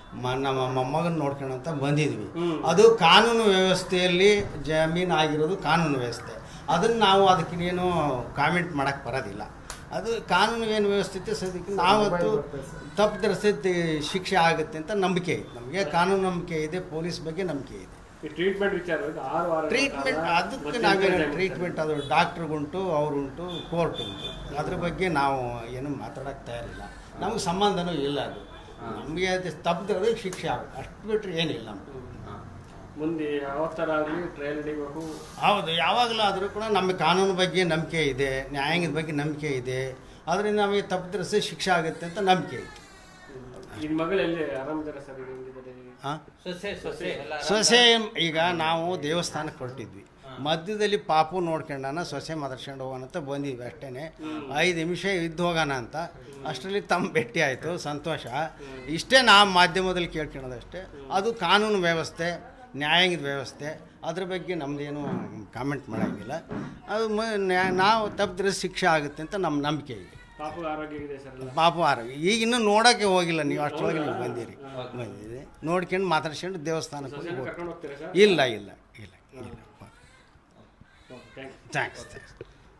ಮ ನಮ್ಮ ಮೊಮ್ಮಗನ ನೋಡ್ಕೊಳ್ಳೋಂತ ಬಂದಿದ್ವಿ ಅದು ಕಾನೂನು ವ್ಯವಸ್ಥೆಯಲ್ಲಿ ಜಮೀನು ಆಗಿರೋದು ಕಾನೂನು ವ್ಯವಸ್ಥೆ ಅದನ್ನು ನಾವು ಅದಕ್ಕೇನು ಕಾಮೆಂಟ್ ಮಾಡೋಕ್ಕೆ ಬರೋದಿಲ್ಲ ಅದು ಕಾನೂನು ಏನು ವ್ಯವಸ್ಥೆ ಇತ್ತು ಸದ್ಯಕ್ಕೆ ನಾವತ್ತು ತಪ್ಪಿದ್ರೆ ಶಿಕ್ಷೆ ಆಗುತ್ತೆ ಅಂತ ನಂಬಿಕೆ ಇದೆ ನಮಗೆ ಕಾನೂನು ನಂಬಿಕೆ ಇದೆ ಪೊಲೀಸ್ ಬಗ್ಗೆ ನಂಬಿಕೆ ಇದೆ ಈ ಟ್ರೀಟ್ಮೆಂಟ್ ವಿಚಾರ ಇದು ಆರು ವಾರ ಟ್ರೀಟ್ಮೆಂಟ್ ಕಾಲ ಅದಕ್ಕೆ ಮತ್ತೆ ನಾವೇನು ಜೈಲಿಗೆ ಟ್ರೀಟ್ಮೆಂಟ್ ಅದು ಡಾಕ್ಟ್ರಿಗುಂಟು ಅವ್ರುಂಟು ಕೋರ್ಟ್ ಉಂಟು ಅದ್ರ ಬಗ್ಗೆ ನಾವು ಏನು ಮಾತಾಡೋಕ್ಕೆ ತಯಾರಿಲ್ಲ ನಮ್ಗೆ ಸಂಬಂಧನೂ ಇಲ್ಲ ಅದು ನಮಗೆ ಅದು ತಪ್ಪಿದ್ರೆ ಶಿಕ್ಷೆ ಆಗುತ್ತೆ ಅಷ್ಟು ಬಿಟ್ಟರೆ ಏನಿಲ್ಲ ನಮ್ಗೆ ಮುಂದೆ ಯಾವ ಥರ ಆಗಲಿ ಟ್ರಯಲ್ ನಡಿಬೇಕು ಹೌದು ಯಾವಾಗಲೂ ಆದರೂ ಕೂಡ ನಮಗೆ ಕಾನೂನು ಬಗ್ಗೆ ನಂಬಿಕೆ ಇದೆ ನ್ಯಾಯಾಂಗದ ಬಗ್ಗೆ ನಂಬಿಕೆ ಇದೆ ಅದರಿಂದ ನಮಗೆ ತಪ್ಪಿದ್ರೆ ಸಹ ಶಿಕ್ಷೆ ಆಗುತ್ತೆ ಅಂತ ನಂಬಿಕೆ ಇದೆ ನಿಮ್ಮ ಮಗಳೆಲ್ಲಿ ಆರಾಮಿದ್ದಾರೆ ಸರ್ ಈಗ ಹೆಂಗಿದ್ದಾರೆ ಹಾಂ ಸೊಸೆ ಸೊಸೆ ಎಲ್ಲ ಸೊಸೆ ಈಗ ನಾವು ದೇವಸ್ಥಾನಕ್ಕೆ ಹೊರಟಿದ್ವಿ ಮಧ್ಯದಲ್ಲಿ ಪಾಪು ನೋಡ್ಕೊಂಡಾನ ಸೊಸೆ ಮಾತಾಡ್ಸ್ಕೊಂಡು ಹೋಗೋಣ ಅಂತ ಬಂದಿದ್ವಿ ಅಷ್ಟೇ ಐದು ನಿಮಿಷ ಇದ್ದು ಹೋಗೋಣ ಅಂತ ಅಷ್ಟರಲ್ಲಿ ತಮ್ಮ ಭೇಟಿ ಆಯಿತು ಸಂತೋಷ ಇಷ್ಟೇ ನಾವು ಮಾಧ್ಯಮದಲ್ಲಿ ಕೇಳ್ಕೊಳ್ಳೋದಷ್ಟೇ ಅದು ಕಾನೂನು ವ್ಯವಸ್ಥೆ ನ್ಯಾಯಾಂಗದ ವ್ಯವಸ್ಥೆ ಅದ್ರ ಬಗ್ಗೆ ನಮ್ಮದೇನು ಕಾಮೆಂಟ್ ಮಾಡೋಂಗಿಲ್ಲ ಅದು ಮ ನ್ಯಾ- ನಾವು ತಪ್ಪಿದ್ರೆ ಶಿಕ್ಷೆ ಆಗುತ್ತೆ ಅಂತ ನಮ್ಮ ನಂಬಿಕೆ ಇದೆ ಪಾಪು ಆರೋಗ್ಯ ಇದೆ ಸರ್ ಎಲ್ಲ ಪಾಪು ಆರೋಗ್ಯ ಈಗ ಇನ್ನೂ ನೋಡೋಕ್ಕೆ ಹೋಗಿಲ್ಲ ನೀವು ಅಷ್ಟರೊಳಗೆ ನೀವು ಬಂದಿರಿ ಬಂದಿದೆ ನೋಡ್ಕೊಂಡು ಮಾತಾಡ್ಸ್ಕೊಂಡು ದೇವಸ್ಥಾನಕ್ಕೆ ಹೋಗಿ ಸೊಸೆನ ಹೋಗ್ತೀವಿ. ಕರ್ಕೊಂಡು ಹೋಗ್ತೀರಾ ಸರ್ ಇಲ್ಲ ಇಲ್ಲ ಇಲ್ಲ ಇಲ್ಲ ಥ್ಯಾಂಕ್ ಯು ಥ್ಯಾಂಕ್ಸ್ ಥ್ಯಾಂಕ್ಸ್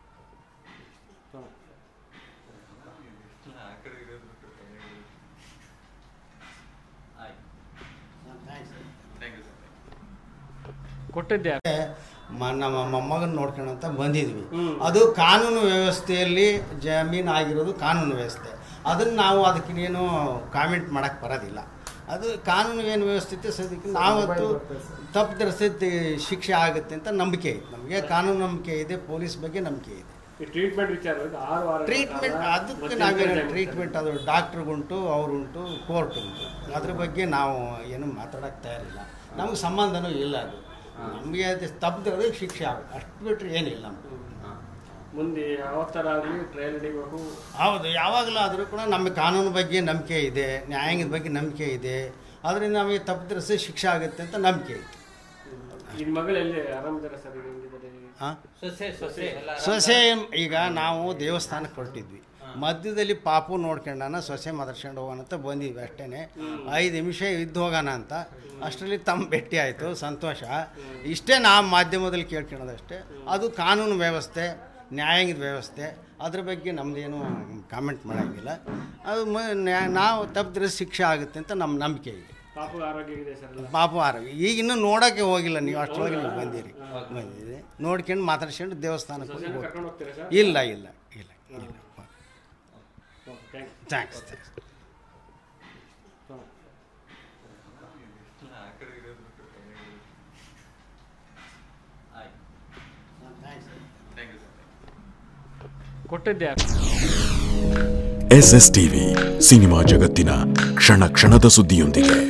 ಕೊಟ್ಟಿದ್ದೆ ಮ- ನಮ್ಮ ಮೊಮ್ಮಗನ ನೋಡ್ಕೊಳ್ಳೋಂತ ಬಂದಿದ್ವಿ ಅದು ಕಾನೂನು ವ್ಯವಸ್ಥೆಯಲ್ಲಿ ಜಮೀನು ಆಗಿರೋದು ಕಾನೂನು ವ್ಯವಸ್ಥೆ ಅದನ್ನು ನಾವು ಅದಕ್ಕೇನು ಕಾಮೆಂಟ್ ಮಾಡೋಕ್ಕೆ ಬರೋದಿಲ್ಲ ಅದು ಕಾನೂನು ಏನು ವ್ಯವಸ್ಥೆ ಇತ್ತು ಸದ್ಯಕ್ಕೆ ನಾವತ್ತು ತಪ್ಪಿದ್ರೆ ಸಹಿತ ಶಿಕ್ಷೆ ಆಗುತ್ತೆ ಅಂತ ನಂಬಿಕೆ ಇದೆ ನಮಗೆ ಕಾನೂನು ನಂಬಿಕೆ ಇದೆ ಪೊಲೀಸ್ ಬಗ್ಗೆ ನಂಬಿಕೆ ಇದೆ ಈ ಟ್ರೀಟ್ಮೆಂಟ್ ವಿಚಾರ ಇದು ಆರು ವಾರ ಟ್ರೀಟ್ಮೆಂಟ್ ಕಾಲ ಅದಕ್ಕೆ ಮತ್ತೆ ನಾವೇನು ಜೈಲಿಗೆ ಟ್ರೀಟ್ಮೆಂಟ್ ಅದು ಡಾಕ್ಟ್ರಿಗುಂಟು ಅವ್ರುಂಟು ಕೋರ್ಟ್ ಉಂಟು ಅದ್ರ ಬಗ್ಗೆ ನಾವು ಏನು ಮಾತಾಡೋಕ್ಕೆ ತಯಾರಿಲ್ಲ ನಮ್ಗೆ ಸಂಬಂಧನೂ ಇಲ್ಲ ಅದು ನಮಗೆ ಅದು ತಪ್ಪಿದ್ರೆ ಶಿಕ್ಷೆ ಆಗುತ್ತೆ ಅಷ್ಟು ಬಿಟ್ಟರೆ ಏನಿಲ್ಲ ನಮ್ಗೆ ಮುಂದೆ ಯಾವ ಥರ ಆಗಲಿ ಟ್ರಯಲ್ ನಡಿಬೇಕು ಹೌದು ಯಾವಾಗಲೂ ಆದರೂ ಕೂಡ ನಮಗೆ ಕಾನೂನು ಬಗ್ಗೆ ನಂಬಿಕೆ ಇದೆ ನ್ಯಾಯಾಂಗದ ಬಗ್ಗೆ ನಂಬಿಕೆ ಇದೆ ಅದರಿಂದ ನಮಗೆ ತಪ್ಪಿದ್ರೆ ಸಹ ಶಿಕ್ಷೆ ಆಗುತ್ತೆ ಅಂತ ನಂಬಿಕೆ ಇದೆ ನಿಮ್ಮ ಮಗಳೆಲ್ಲಿ ಆರಾಮಿದ್ದಾರೆ ಸರ್ ಈಗ ಹೆಂಗಿದ್ದಾರೆ ಹಾಂ ಸೊಸೆ ಸೊಸೆ ಎಲ್ಲ ಸೊಸೆ ಈಗ ನಾವು ದೇವಸ್ಥಾನಕ್ಕೆ ಹೊರಟಿದ್ವಿ ಮಧ್ಯದಲ್ಲಿ ಪಾಪು ನೋಡ್ಕೊಂಡಾನ ಸೊಸೆ ಮಾತಾಡ್ಸ್ಕೊಂಡು ಹೋಗೋಣ ಅಂತ ಬಂದಿದ್ವಿ ಅಷ್ಟೇ ಐದು ನಿಮಿಷ ಇದ್ದು ಹೋಗೋಣ ಅಂತ ಅಷ್ಟರಲ್ಲಿ ತಮ್ಮ ಭೇಟಿ ಆಯಿತು ಸಂತೋಷ ಇಷ್ಟೇ ನಾವು ಮಾಧ್ಯಮದಲ್ಲಿ ಕೇಳ್ಕೊಳ್ಳೋದಷ್ಟೇ ಅದು ಕಾನೂನು ವ್ಯವಸ್ಥೆ ನ್ಯಾಯಾಂಗದ ವ್ಯವಸ್ಥೆ ಅದ್ರ ಬಗ್ಗೆ ನಮ್ಮದೇನು ಕಾಮೆಂಟ್ ಮಾಡೋಂಗಿಲ್ಲ ಅದು ಮ ನ್ಯಾ- ನಾವು ತಪ್ಪಿದ್ರೆ ಶಿಕ್ಷೆ ಆಗುತ್ತೆ ಅಂತ ನಮ್ಮ ನಂಬಿಕೆ ಇದೆ ಪಾಪು ಆರೋಗ್ಯ ಇದೆ ಸರ್ ಎಲ್ಲ ಪಾಪು ಆರೋಗ್ಯ ಈಗ ಇನ್ನೂ ನೋಡೋಕ್ಕೆ ಹೋಗಿಲ್ಲ ನೀವು ಅಷ್ಟರೊಳಗೆ ನೀವು ಬಂದಿರಿ ಬಂದಿದೆ ನೋಡ್ಕೊಂಡು ಮಾತಾಡ್ಸ್ಕೊಂಡು ದೇವಸ್ಥಾನಕ್ಕೆ ಹೋಗಿ ಸೊಸೆನ ಹೋಗ್ತೀವಿ. ಕರ್ಕೊಂಡು ಹೋಗ್ತೀರಾ ಸರ್ ಇಲ್ಲ ಇಲ್ಲ ಇಲ್ಲ ಇಲ್ಲ ಥ್ಯಾಂಕ್ ಯು ಥ್ಯಾಂಕ್ಸ್ ಥ್ಯಾಂಕ್ಸ್ ಕೊಟ್ಟಿದ್ದೆ ಎಸ್ ಎಸ್ ಟಿವಿ ಸಿನಿಮಾ ಜಗತ್ತಿನ ಕ್ಷಣ ಕ್ಷಣದ ಸುದ್ದಿಯೊಂದಿಗೆ